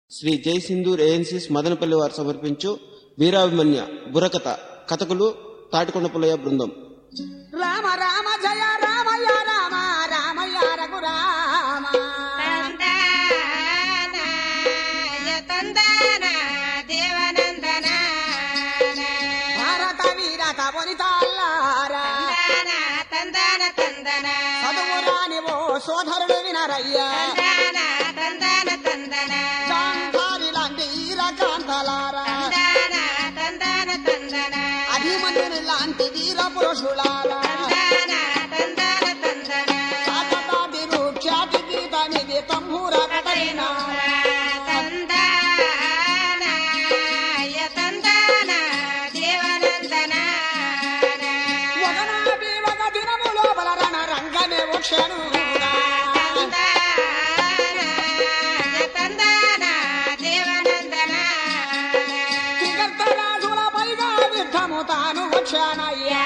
శ్రీ జయసింధూర్ ఏఎన్సీస్ మదనపల్లి వారు సమర్పించు వీరాభిమన్య బుర్రకథ కథకులు తాటికొండ పుల్లయ్య బృందం రామ రామ జయ రామయ్య రామ రామయ్య రఘురామ భారత వీరత వనితాల్లారా చదువు రాని ఓ సోదరుడు వినరయ్యా జాంధారి లాంటి ఈరకాంతలారా అభిమన్యుని లాంటి వీర పురుషులారా కాకతాటి ఖ్యాతి గీత నిధి తంబూర కథైనారా ఒకనాటి ఒక దినము లోపల రణ రంగమే వక్షణురా. త్రిగర్తరాజుల పైగా యుద్ధము తాను వచ్చానయ్యా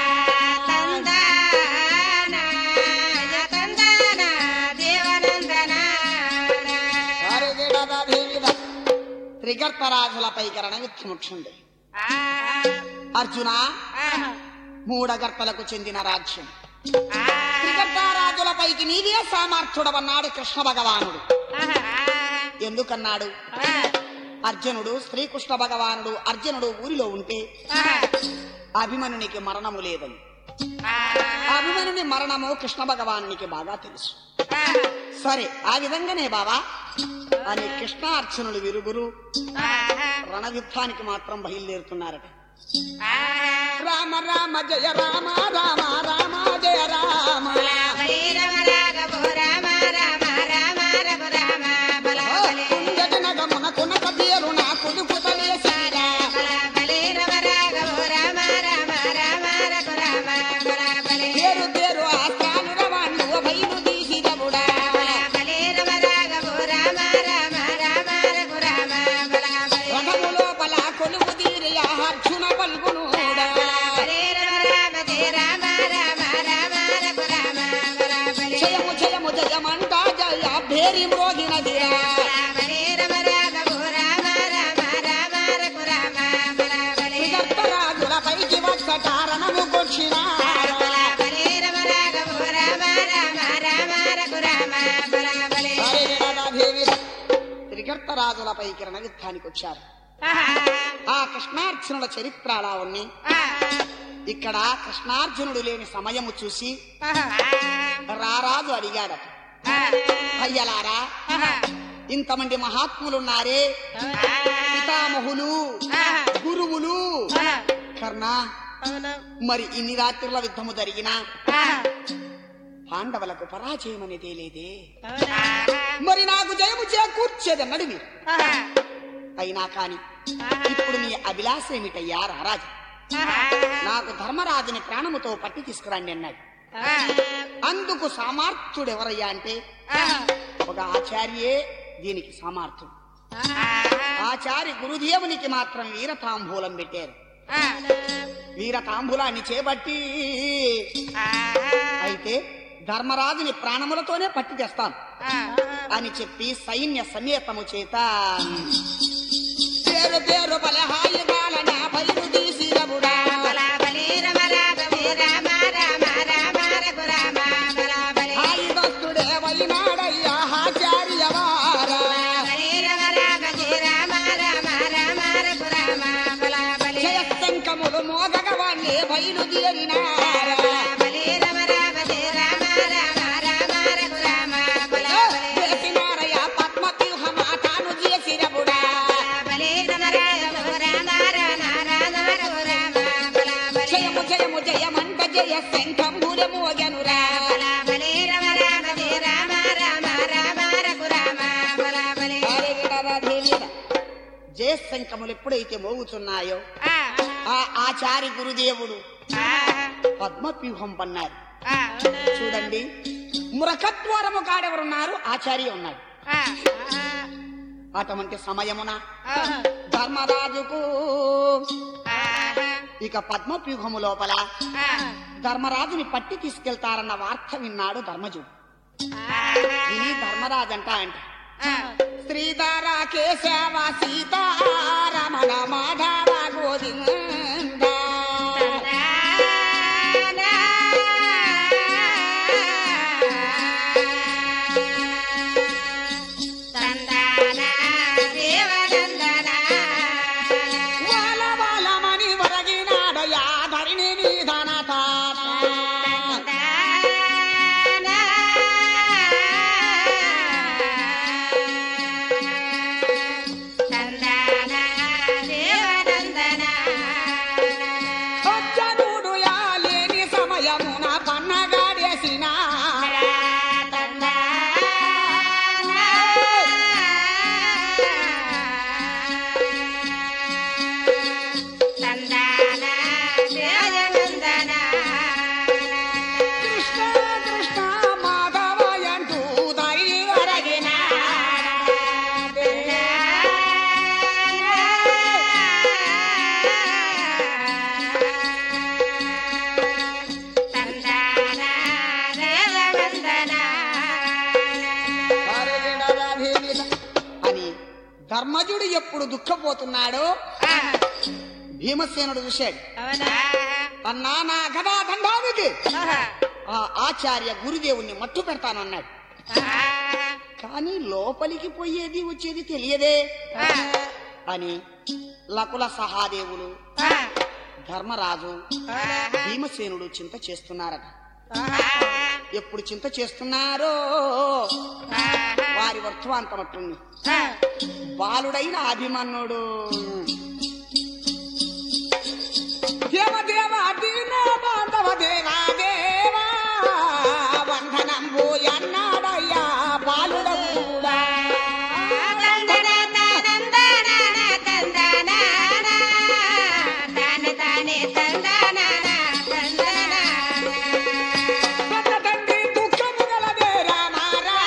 త్రిగర్తరాజులపైకి రణయుద్ధముక్షుండే అర్జున మూడగర్తలకు చెందిన రాజ్యం త్రిగర్తరాజులపైకి నీవే సామర్థ్యుడవన్నాడు కృష్ణ భగవానుడు ఎందుకన్నాడు అర్జునుడు శ్రీకృష్ణ భగవానుడు అర్జునుడు ఊరిలో ఉంటే అభిమనునికి మరణము లేదని అభిమనుని మరణము కృష్ణ భగవానునికి బాగా తెలుసు సరే ఆ విధంగానే బావా అని కృష్ణ అర్జునుడు విరుగురు రణయుద్ధానికి మాత్రం బయలుదేరుతున్నారట రామ రామ జయ రామ రామ రామ జయ రామ కుంజజనగమున కునక పేరున కులుకుతలేసిరా పేరు పేరు ఆస్థాను రవాణు బయలు తీసిరవుడా రథము లోపల కొలువు తీరి అర్జున పల్గునుడా జయము జయము జయమంట జయ భేరి మ్రోగినదిరా విదర్భరాజుల పైకి వచ్చ కారణము కొచ్చినారా త్రిగర్తరాజులపైకి రణయుద్ధానికి వచ్చారు ఆ కృష్ణార్జునుల చరిత్ర అలా ఉంది ఇక్కడ కృష్ణార్జునుడు లేని సమయము చూసి రారాజు అడిగాడట అయ్యలారా ఇంతమంది మహాత్ములున్నారే పితామహులు గురువులు కర్ణ మరి ఇన్ని రాత్రుల యుద్ధము జరిగినా పాండవులకు పరాజయం అనేదే లేదే మరి నాకు జయము చేకూర్చేదన్నడు మీరు అయినా కాని ఇప్పుడు నీ అభిలాష ఏమిటయ్యా రారాజు నాకు ధర్మరాజుని ప్రాణముతో పట్టి తీసుకురండి అన్నాడు అందుకు సామర్థ్యుడు ఎవరయ్యా అంటే ఒక ఆచార్యే దీనికి సామర్థ్యుడు ఆచార్య గురుదేవునికి మాత్రం వీరతాంబూలం పెట్టారు వీరతాంబూలాన్ని చేపట్టి అయితే ధర్మరాజుని ప్రాణములతోనే పట్టి తెస్తాను అని చెప్పి సైన్య సమేతము చేత పేరు పేరు బలహాయుగాలన బయలు తీసిరవుడా హాయిదస్తుడే వైనాడయ్యా ఆచార్యవారా జయశంకములు మోగగవాన్ని బయలుదేరినారా చేసినారయ్యా పద్మవ్యూహమా తాను చేసిరవుడా జయము జయము జయమంట జయ శంఖంబుల మోగనురా జయశంఖములు ఎప్పుడైతే మోగుతున్నాయో ఆ ఆచారి గురుదేవుడు పద్మవ్యూహం పన్నారు చూడండి మురకద్వారము కాడెవరున్నారు ఆచార్య ఉన్నాడు అటువంటి సమయమున ధర్మరాజుకు ఇక పద్మవ్యూహము లోపల ధర్మరాజుని పట్టి తీసుకెళ్తారన్న వార్త విన్నాడు ధర్మజుడు విని ధర్మరాజు అంట అంట శ్రీధర కేశవ సీతారమణ మాధవ గోవింద వాల వాలమని వరగినాడ యాధరిని నిధన తాత అచ్చనుడు యాలేని సమయమున పన్నగాడేసిన కృష్ణ కృష్ణ మాధవయంటూ దరి వరగిన అని ధర్మజుడు ఎప్పుడు దుఃఖపోతున్నాడో భీమసేనుడు చూశాడు అన్నా నా గదా దండానికి ఆ ఆచార్య గురుదేవుణ్ణి మట్టు పెడతానన్నాడు కానీ లోపలికి పోయేది వచ్చేది తెలియదే అని లకుల సహాదేవులు ధర్మరాజు భీమసేనుడు చింత చేస్తున్నారట ఎప్పుడు చింత చేస్తున్నారో వారి వర్ధవాంతమట్టుంది బాలుడైన అభిమన్యుడు దేవ దేవ దీన బాంధవ దేవా దేవా వందనంబు అన్నాడయ్యా బాలుడ కూడా పెద్ద తండ్రి దుఃఖము గలదే రామారా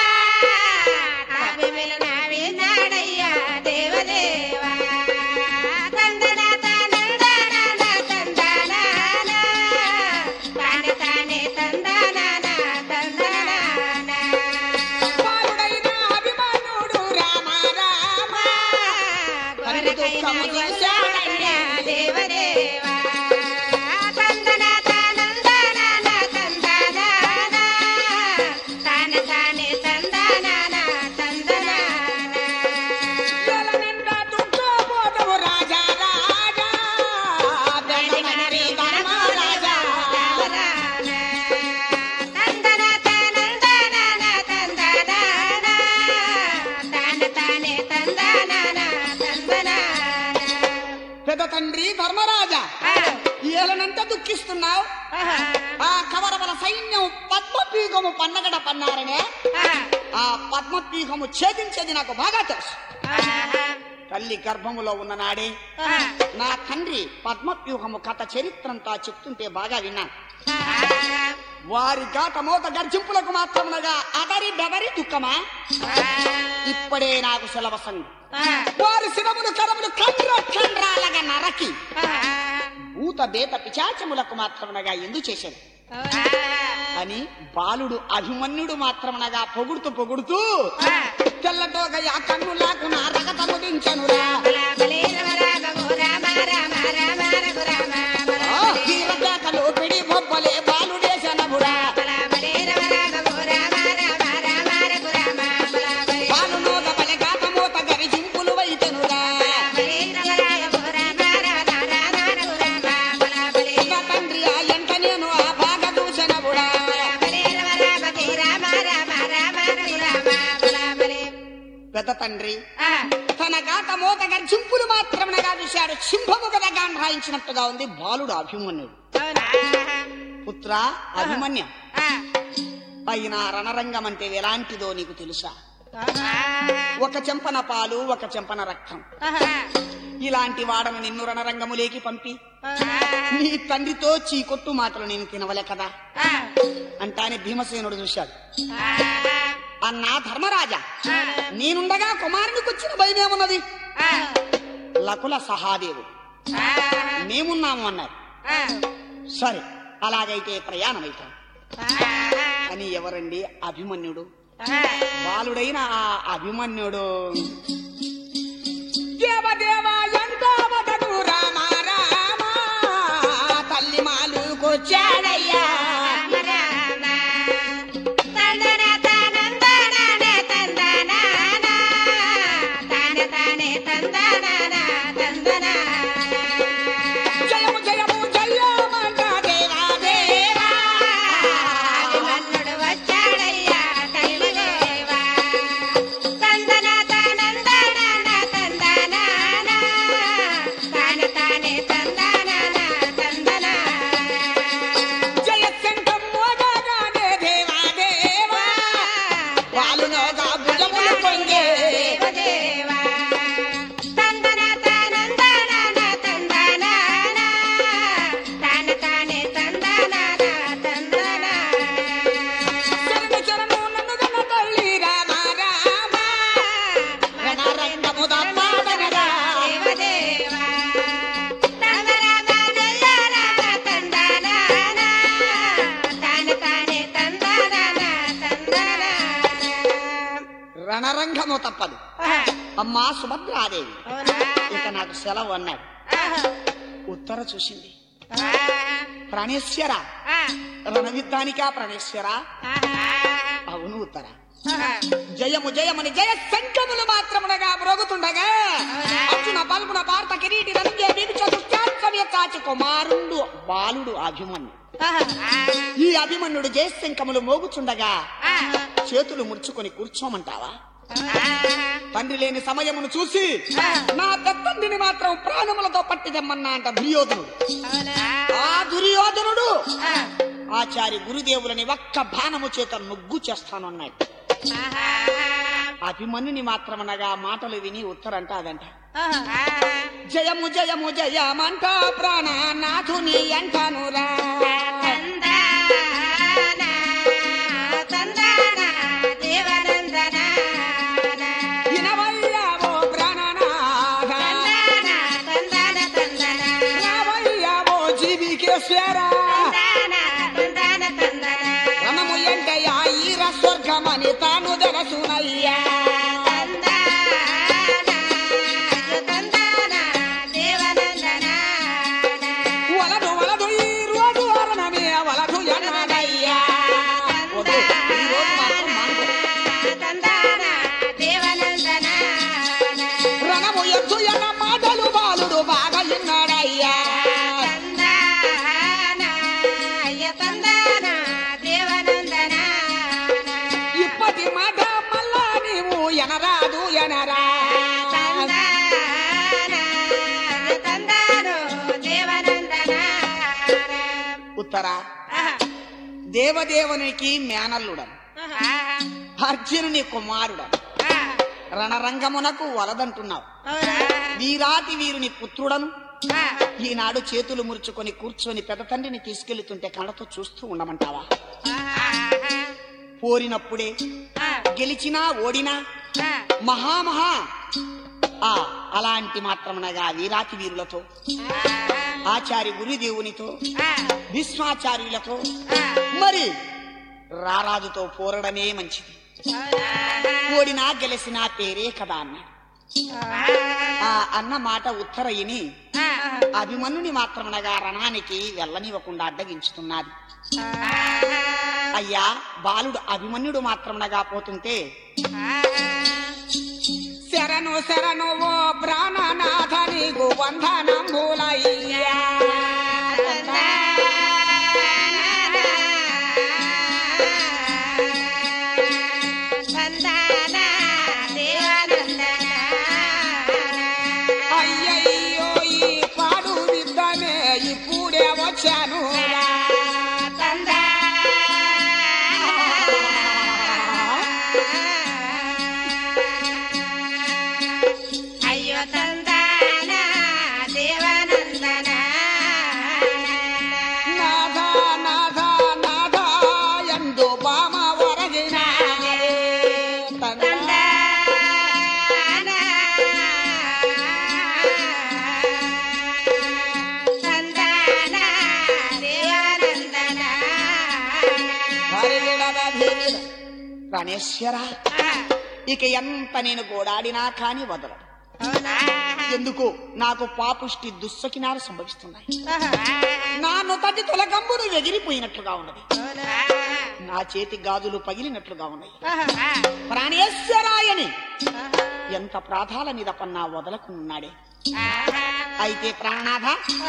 బాలుడైన అభిమన్యుడు రామ రామ తండ్రి దుఃఖము చూశాడయ్యా దేవదేవా తందన తానందన తందన తాన తానే తందన తందన జలనింద దుఃఖపోతవు రాజా రాజా దండమణి ధర్మరాజా పెద్ద తండ్రి ధర్మరాజా ఏలనంత దుఃఖిస్తున్నావు ఆ కవరవల సైన్యం పద్మపీఠము పన్నగడ పన్నారనే ఆ పద్మపీఠము ఛేదించేది నాకు బాగా తెలుసు తల్లి గర్భములో ఉన్న నాడే నా తండ్రి పద్మవ్యూహము కథ చరిత్రంతా చెప్తుంటే బాగా విన్నాను వారి గాట మోత గర్జింపులకు మాత్రమునగా అదరి బెదరి దుఃఖమా ఇప్పుడే నాకు సెలవసంగు వారి శిరములు కరములు కండ్ర కండ్రాలగా నరకి భూత బేత పిచాచములకు మాత్రమునగా ఎందు చేశాడు అని బాలుడు అభిమన్యుడు మాత్రమునగా పొగుడుతూ పొగుడుతూ తెల్లటోగ ఆ కన్నులకు నా రగతము దించనురా ఆ తీరజాకలు పిడి బొబ్బలే బాలుడేశనమురా బాలునోగ బలె గాట మోత గరిజింపులు వైతెనురా నా తండ్రి ఆ ఎంట నేను ఆ బాగ దూషణముడా పెద్ద తండ్రి తన గాట మోత గర్జింపులు మాత్రమునగా చూశాడు సింహము గద గాండ్రాయించినట్టుగా ఉంది బాలుడు అభిమన్యుడు పుత్ర అభిమన్య పైన రణరంగం అంటే ఎలాంటిదో నీకు తెలుసా ఒక చెంపన పాలు ఒక చెంపన రక్తం ఇలాంటి వాడను నిన్ను రణరంగములేకి పంపి నీ తండ్రితో చీకొట్టు మాటలు నేను తినవలే కదా అంటానే భీమసేనుడు చూశాడు అన్నా ధర్మరాజా నేనుండగా కుమారునికి వచ్చిన భయమేమున్నది లకుల సహాదేవుడు మేమున్నాము అన్నారు సరే అలాగైతే ప్రయాణం అవుతాం అని ఎవరండి అభిమన్యుడు బాలుడైన ఆ అభిమన్యుడు దేవదేవ ఎంతవదను రామ రామ తల్లి మాలుకొచ్చాడయ్యా జయము జయము జయమంట దేవా దేవా జయ శంఖం మోగగానే దేవా దేవా వాలునోగా భుజములు పొంగే శరణు శరణు నన్ను గన్న తల్లి రామ రామ రణరంగము దప్పాడనగా రణరంగము తప్పదు అమ్మా సుభద్రాదేవి ఇక నాకు సెలవు అన్నాడు ఉత్తర చూసింది ప్రాణేశ్వర రణయుద్ధానికా ప్రాణేశ్వర అవును ఉత్తర జయము జయముని జయ సంఖ్యములు మాత్రమునగా మ్రోగుతుండగా అర్జున పల్పున పార్త కిరీటి రంగే చతుష్టాత్సవ్య కాచి కుమారుడు బాలుడు అభిమన్యు ఈ అభిమన్యుడు జయశంఖములు మోగుచుండగా చేతులు ముడుచుకొని కూర్చోమంటావా తండ్రి లేని సమయమును చూసి నా పెద్దండిని మాత్రం ప్రాణములతో పట్టి తెమ్మన్నా అంట దుర్యోధనుడు ఆ దుర్యోధనుడు ఆచారి గురుదేవులని ఒక్క బాణము చేత నుగ్గు చేస్తానన్నాడు అభిమన్యుని మాత్రమనగా మాటలు విని ఉత్తరంట అదంట జయము జయము జయమంట ప్రాణనాథుని అంటానురా వినవయ్యా ఓ ప్రాణనాథ రావయ్యా ఓ జీవికేశ్వర రణము ఎంటయ్యా ఈర స్వర్గమని తాను జగసునయ్యా వలదు వలదు ఈ రోజు అరణమే వలదు ఎన్నడయ్యా వద్దు, ఈ రోజు మాత్రం మానదు. రణము ఎత్తు ఎన్న మాటలు బాలుడు బాగా విన్నాడయ్యా ఇప్పటి మాట మళ్ళా నీవు ఎనరాదు ఎనరా ఉత్తర దేవదేవునికి మేనల్లుడను అర్జునుని కుమారుడను రణరంగమునకు వలదంటున్నావు వీరాతి వీరుని పుత్రుడను ఈనాడు చేతులు మురుచుకొని కూర్చొని పెద్ద తండ్రిని తీసుకెళ్తుంటే కళ్ళతో చూస్తూ ఉండమంటావా పోరినప్పుడే గెలిచినా ఓడినా మహామహా ఆ అలాంటి మాత్రమనగా వీరాతి వీరులతో ఆచార్య గురుదేవునితో భీష్మాచార్యులతో మరి రారాజుతో పోరడమే మంచిది ఓడినా గెలిచినా పేరే కదా అన్నాడు ఆ అన్న మాట ఉత్తర ఇని అభిమన్యుని మాత్రమనగా రణానికి వెళ్ళనివ్వకుండా అడ్డగించుతున్నది అయ్యా బాలుడు అభిమన్యుడు మాత్రమనగా పోతుంటే శరణు శరణు ఓ ప్రాణనాథ నీకు వందనంబులయ్యా అయ్యయ్యో ఈ పాడు విద్దమే ఇప్పుడే వచ్చాను అయ్యో తందాన దేవానందన ప్రాణేశ్వర ఇక ఎంత నేను గోడాడినా కాని వదలడు ఎందుకు నాకు పాపుష్టి దుస్సకినాలు సంభవిస్తున్నాయి నా నొతటి తొలగంబును ఎగిరిపోయినట్లుగా ఉన్నది నా చేతి గాజులు పగిలినట్లుగా ఉన్నాయి ప్రాణేశ్వరాయని ఎంత ప్రాధాల మీద పన్నా వదలకున్నాడే అయితే ప్రాణనాథ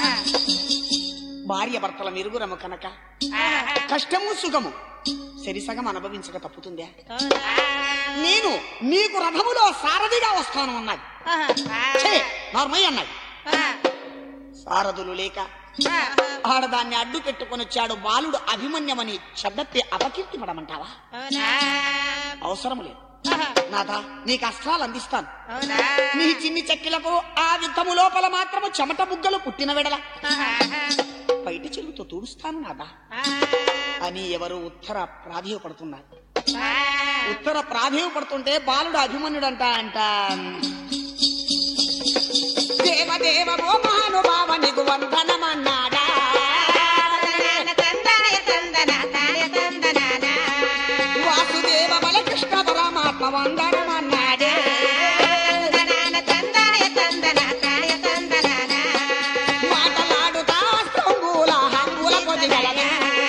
భార్య భర్తల మెరుగురము కనుక కష్టము సుఖము సరిసగం అనుభవించక తప్పుతుందే నేను నీకు రథములో సారథిగా వస్తాను అన్నాడు ఛే, నార్మయ్య అన్నాడు సారథులు లేక ఆడదాన్ని అడ్డు పెట్టుకొని వచ్చాడు బాలుడు అభిమన్యమని శబ్దతే అపకీర్తి పడమంటావా అవసరం లేదు నాథ నీకు అస్త్రాలు అందిస్తాను నీ చిన్ని చెక్కిలకు ఆ యుద్ధము లోపల మాత్రము చెమట బుగ్గలు పుట్టిన వెడల బయట చెరువుతో తూడుస్తాను నాదా అని ఎవరు ఉత్తర ప్రాధేయపడుతున్నారు ఉత్తర ప్రాధేయపడుతుంటే బాలుడు అభిమన్యుడంట అంట దేవదేవ ఓ మహానుభావ నీకు వందనమన్నాడా వాసుదేవ బలకృష్ణ పరమాత్మ వందనమన్నాడే మాటలాడుతా స్త్రంబుల హంగుల కొద్దిగలనే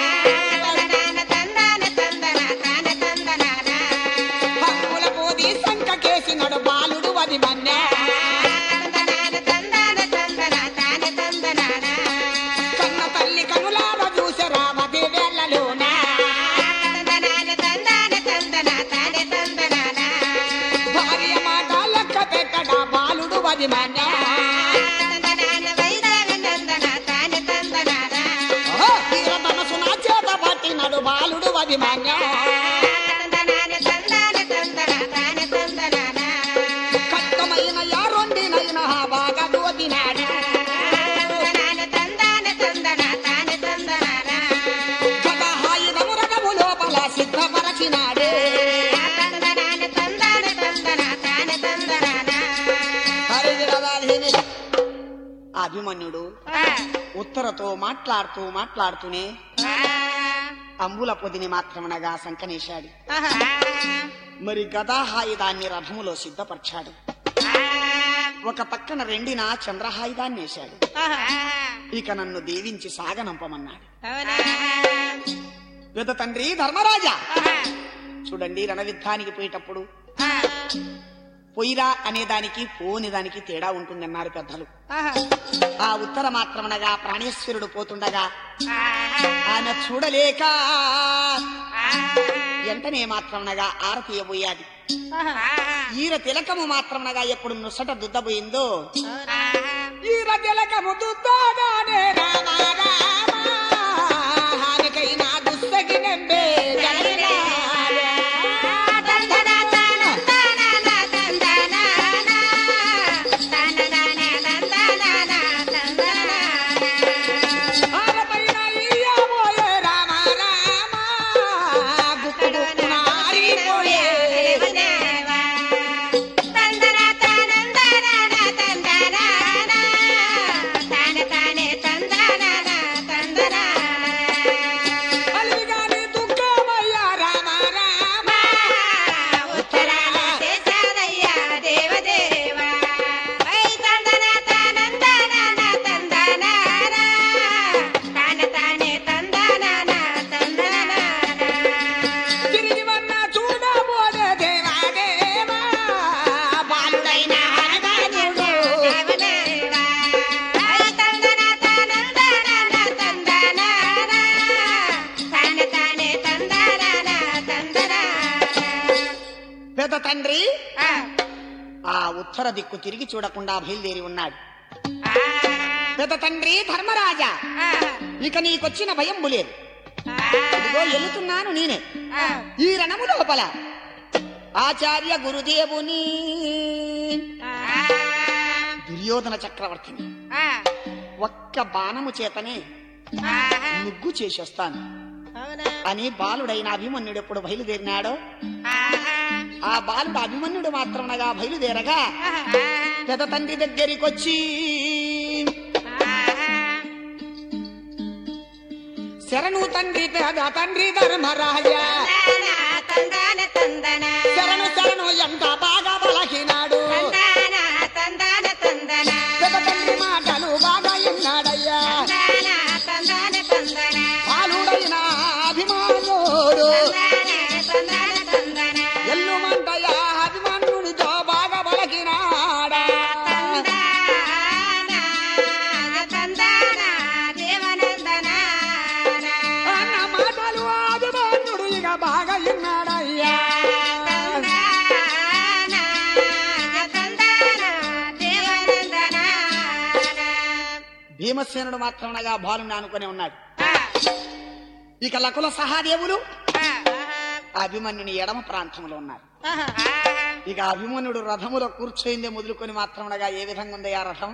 హంగుల పోది సంక కేసినడు బాలుడు వది మన్నే కన్న తల్లి కనులార చూసే రామదేవేళ్లలోనే భార్య మాట లెక్క పెట్టడా బాలుడు వది మన్నే వీర తనసు నా చేత పట్టినడు బాలుడు వది మన్నే కట్టమైన యారొండినైన బాగా దోతినాడు గదహాయుధము రథము లోపల సిద్ధపరచినాడే హరి రథాధిని. అభిమన్యుడు ఉత్తరతో మాట్లాడుతూ మాట్లాడుతూనే అంబుల పొదిని మాత్రమనగా సంకనేశాడు మరి గదాహాయుధాన్ని రథములో సిద్ధపరిచాడు ఒక పక్కన రెండిన చంద్రహాయుధాన్ని వేశాడు ఇక నన్ను దీవించి సాగనంపమన్నాడు పెద్ద తండ్రి ధర్మరాజా చూడండి రణయుద్ధానికి పోయేటప్పుడు పొయ్యిరా అనే దానికి పోని దానికి తేడా ఉంటుందన్నారు పెద్దలు ఆ ఉత్తర మాత్రమనగా ప్రాణేశ్వరుడు పోతుండగా ఆయన చూడలేక వెంటనే మాత్రమనగా ఆరతీయబోయాది ఈర తిలకము మాత్రమనగా ఎప్పుడు నుసట దుద్దబోయిందో ఈర తిలకము దుద్దగానే రామ రామ హానికైనా దుస్తగి నెంబే ఆరపైన ఇయ్యబోయే రామ రామ గుప్పు గుప్పున ఆరిపోయే అలిగాని దుఃఖమయ్య రామ రామ తిరిగి వన్న చూడబోదే దేవా దేవా బాలుడైన హరగానుడు పెద్ద తండ్రి ఆ ఉత్తర దిక్కు తిరిగి చూడకుండా బయలుదేరి ఉన్నాడు పెద్ద తండ్రి ధర్మరాజా ఇక నీకొచ్చిన భయం లేదు ఇదిగో ఎలుతున్నాను నేనే ఈ రణము లోపల ఆచార్య గురుదేవుని దుర్యోధన చక్రవర్తిని ఒక్క బాణము చేతనే ముగ్గు చేసేస్తాను అని బాలుడైన అభిమన్యుడు ఎప్పుడు బయలుదేరినాడో ఆ బాలుడు అభిమన్యుడు మాత్రమనగా బయలుదేరగా పెద్ద తండ్రి దగ్గరికి వచ్చి శరణు తండ్రి పేద తండ్రి ధర్మరాజా తందాన తందన శరణు శరణు ఎంత బాగా పలకినాడు తందాన తందాన తందన పెద్ద తండ్రి మాటలు బాగా విన్నాడయ్యా తందాన తందాన తందన బాలుడైన అభిమానుడు తందాన తందాన తందన ఎల్లుమంటయ్యా అభిమానుడితో బాగా పలకినాడా తందాన తందాన దేవనందన అన్న మాటలు అభిమానుడు ఇక బాగా విన్నాడయ్యా తందాన తందాన దేవనందన భీమసేనుడు మాత్రమనగా బాలుని అనుకుని ఉన్నాడు ఇక లకుల సహాదేవులు అభిమన్యుని ఎడమ ప్రాంతంలో ఉన్నారు ఇక అభిమన్యుడు రథములో కూర్చోయిందే మొదలుకొని మాత్రమనగా ఏ విధంగా ఉంది ఆ రథం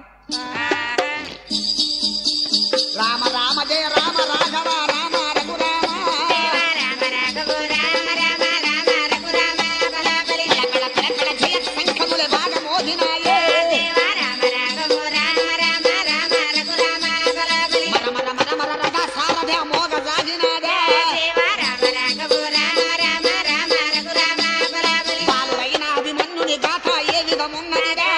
రామ రామ జయ రామ రాఘవ రామ రఘురామ కళ జయ శంఖముల బాగ మోదినాయే మర మర మర మర రథ సారథ మోగ సాగినాడే బాలుడైన అభిమన్యుని గాథ ఏ విధమున్నదిరా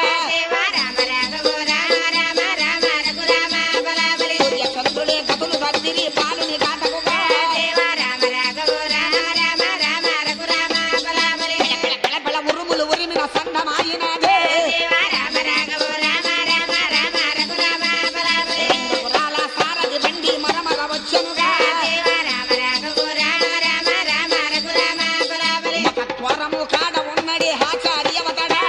సూర్య చంద్రులే గతులు సర్దిరి బాలుని గాథకుగా బెళ బెళ ఉరుములు ఉరిమిన సందమాయినాదే పురాల సారథి బండి మరమర వచ్చనుగా ఒక త్వరము కాడ ఉన్నడి ఆచార్యవతడా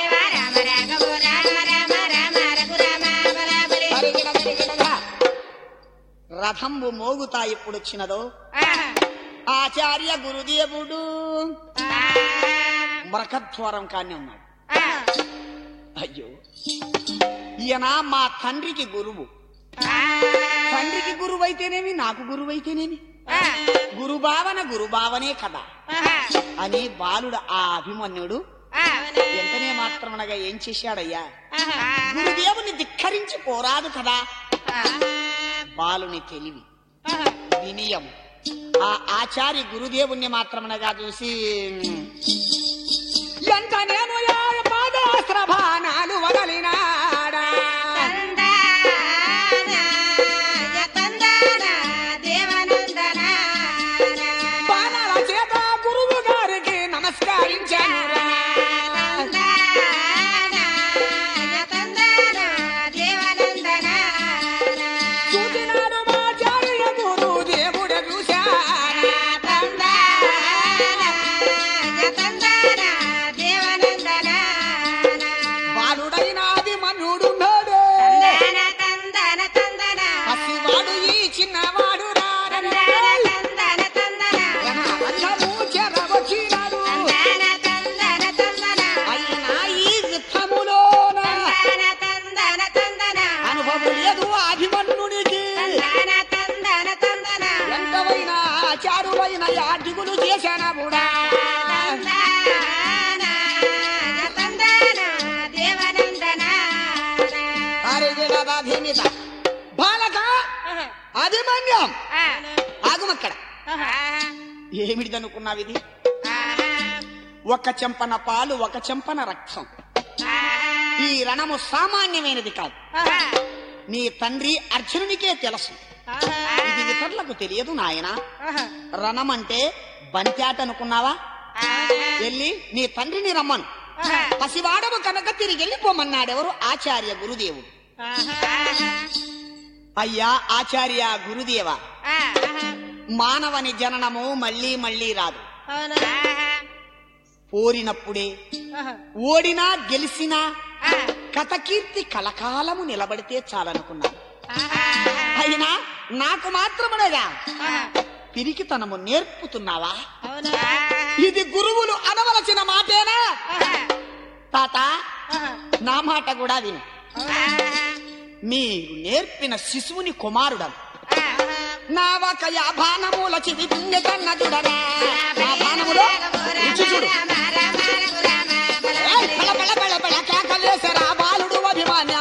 పరిగిడ పరిగిడగా రథంబు మోగుతా ఇప్పుడు వచ్చినదో ఆచార్య గురుదేవుడు మరకద్వారం కాని ఉన్నాడు అయ్యో ఈయన మా తండ్రికి గురువు తండ్రికి గురువు అయితేనేమి నాకు గురువు అయితేనేమి గురుభావన గురుభావనే కదా అని బాలుడు ఆ అభిమన్యుడు ఎంతనే మాత్రమనగా ఏం చేశాడయ్యా గురుదేవుని ధిక్కరించి పోరాదు కదా బాలుని తెలివి వినియం ఆ ఆచార్య గురుదేవుణ్ణి మాత్రమనగా చూసి ఎంత నేను పాదాస్త్ర బాణాలు వదలినాడా బాణాల చేత గురువు గారికి నమస్కరించాను చూసినాడు మా ఆచార్య గురుదేవుడు చూశాడా బాలుడైన అభిమన్యుడున్నాడు పసివాడు ఈ చిన్నవాడు రారని రణరంగము చెరవచ్చినాడు అయినా ఈ యుద్ధములోన అనుభవం లేదు అభిమన్యునికి ఎంతవైనా చారులైన యాటిగులు చేశానవుడా అరిగినదధిమిత బాలక అభిమన్యం ఆగుమక్కడ ఏమిటిదనుకున్నావు ఇది ఒక చెంపన పాలు ఒక చెంపన రక్తం ఈ రణము సామాన్యమైనది కాదు నీ తండ్రి అర్జునునికే తెలుసు ఇది ఇతరులకు తెలియదు నాయన రణమంటే బంత్యాట అనుకున్నావా వెళ్ళి నీ తండ్రిని రమ్మను పసివాడవు కనుక తిరిగి వెళ్ళిపోమన్నాడెవరు ఆచార్య గురుదేవుడు అయ్యా ఆచార్య గురుదేవ మానవని జననము మళ్ళీ మళ్ళీ రాదు ఓడినప్పుడే ఓడినా గెలిచినా కథకీర్తి కలకాలము నిలబడితే చాలనుకున్నాను అయినా నాకు మాత్రమనగా పిరికితనము నేర్పుతున్నావా ఇది గురువులు అనవలసిన మాటేనా తాత నా మాట కూడా విను మీరు నేర్పిన శిశువుని కుమారుడను నా ఒక బాణముల చివి పుణ్య కన్నదుడనా నా బాణములో రుచి చూడు ఏయ్, పళ పళ పళ పళ కేకలేసరా బాలుడు అభిమాన్య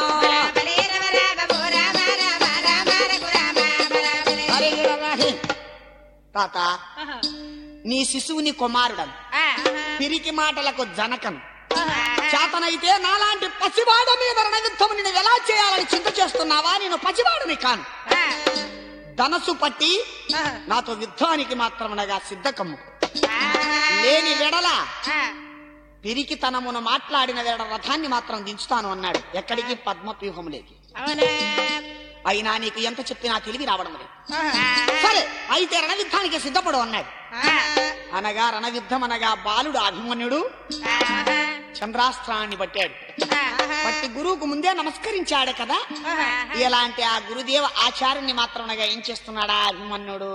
అరే గిరవాహి. తాత నీ శిశువుని కుమారుడను పిరికి మాటలకు జనకను చేతనైతే నాలాంటి పసివాడ మీద రణయుద్ధం నేను ఎలా చేయాలని చింత చేస్తున్నావా నేను పసివాడని కాను ధనసు పట్టి నాతో యుద్ధానికి మాత్రమనగా సిద్ధకమ్ము లేని వెడల పిరికితనమును మాట్లాడిన వేడ రథాన్ని మాత్రం దించుతాను అన్నాడు ఎక్కడికి పద్మవ్యూహములేకి అయినా నీకు ఎంత చెప్పినా తెలివి రావడం లేదు సరే అయితే రణయుద్ధానికి సిద్ధపడు అన్నాడు అనగా రణయుద్ధం అనగా బాలుడు అభిమన్యుడు చంద్రాస్త్రాన్ని పట్టాడు పట్టి గురువుకు ముందే నమస్కరించాడు కదా ఇలాంటి ఆ గురుదేవ ఆచార్యుని మాత్రం అనగా ఏం చేస్తున్నాడా అభిమన్యుడు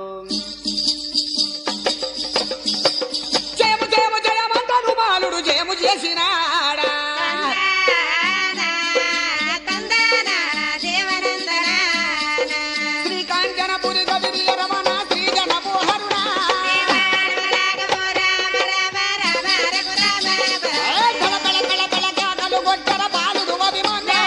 జయము జయము జయమంటాడు బాలుడు జయము చేసినాడా శ్రీకాంచనపురి కవి రమణ శ్రీజనమోహరుడా కళ కళ కళ కళ కాకలు కొట్టర బాలుడు అభిమన్యు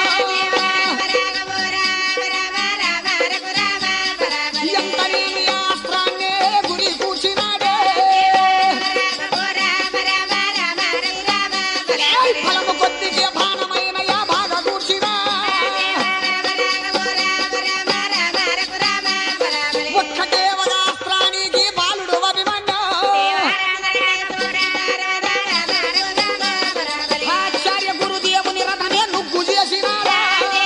ఎంతనేమి ఆస్త్రాన్నే గురి కూర్చినాడే ఏయ్ ఫలము కొద్దిగా బాణమైన యా బాధ కూర్చినా ఒక్క దేవదాస్త్రానికి బాలుడు అభిమన్యు ఆచార్య గురుదేవుని రథమే నుగ్గు చేసినాడా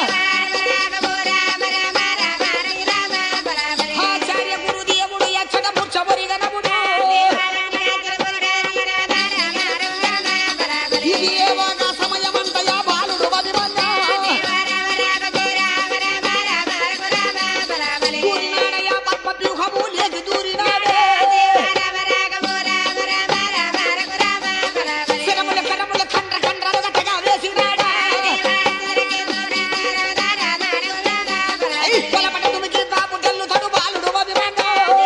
ఆచార్య గురుదేవుడు ఎచ్చట పుచ్చబరిగనముడు ఇది ఏవోగా సమయమంతయా బాలుడు అభిమన్యు దూరినాడయా పద్మవ్యూహము లేచి దూరినాడే శరముల కరముల కండ్ర కండ్రలు గట్టగా వేసినాడా ఐ పొలపట తుమికి తాపు గెల్లుతాడు బాలుడు అభిమన్యు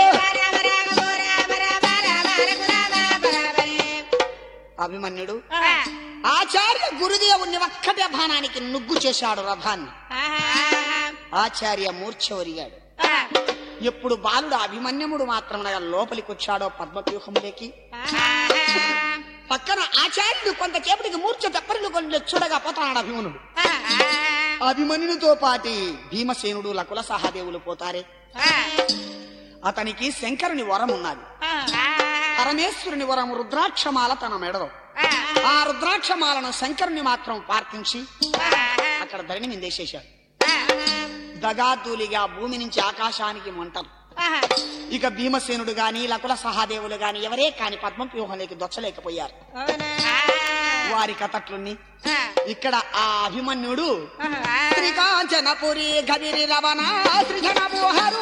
అభిమన్యుడు ఆచార్య గురుదేవుని ఒక్కటే బాణానికి నుగ్గు చేశాడు రథాన్ని ఆచార్య మూర్ఛ ఒరిగాడు ఎప్పుడు బాలుడు అభిమన్యముడు మాత్రం లోపలికి వచ్చాడో పద్మవ్యూహములేకి పక్కన ఆచార్యుడు కొంతసేపటికి మూర్ఛ తెప్పరిలు కొన్ని చూడగా పోతాడు అభిమనుడు అభిమన్యునితో పాటి భీమసేనుడు లకుల సహాదేవులు పోతారే అతనికి శంకరుని వరం ఉన్నది పరమేశ్వరుని వరం రుద్రాక్షమాల తన మెడలో ఆ రుద్రాక్షమాలను శంకరుని మాత్రం ప్రార్థించి అక్కడ ధరణి మిందేసేశాడు దగాదూలిగా భూమి నుంచి ఆకాశానికి మంటలు ఇక భీమసేనుడు గాని లకుల సహాదేవులు గాని ఎవరే కాని పద్మం వ్యూహంలోకి దొచ్చలేకపోయారు వారి కథట్లుని ఇక్కడ ఆ అభిమన్యుడు శ్రీకాంచనపురి గవిరి రవణ సృజనమోహరు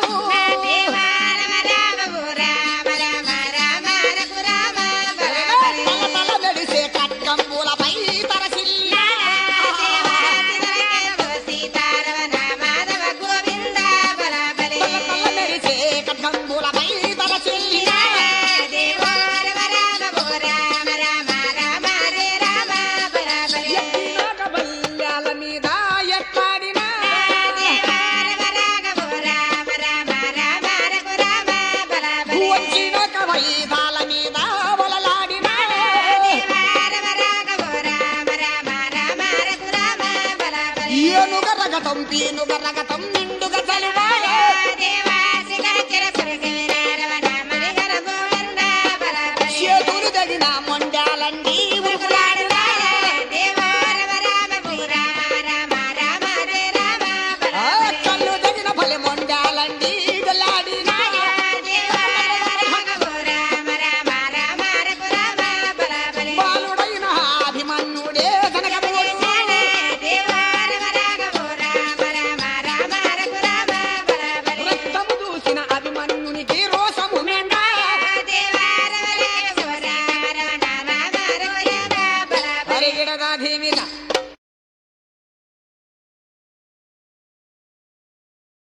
తల తల మెరిసే కట్కంబులపై తరసిల్లి తల తల మెరిసే కట్కంబులపై తరసిల్లి ఎక్కినాక బల్యాల మీద ఎక్కాడినా వచ్చినాక వైదాల మీద వలలాడినా ఏనుగ రగతం పీనుగ రగతం నిండుగ చలివాయ దేవాసిగా చిరసరసి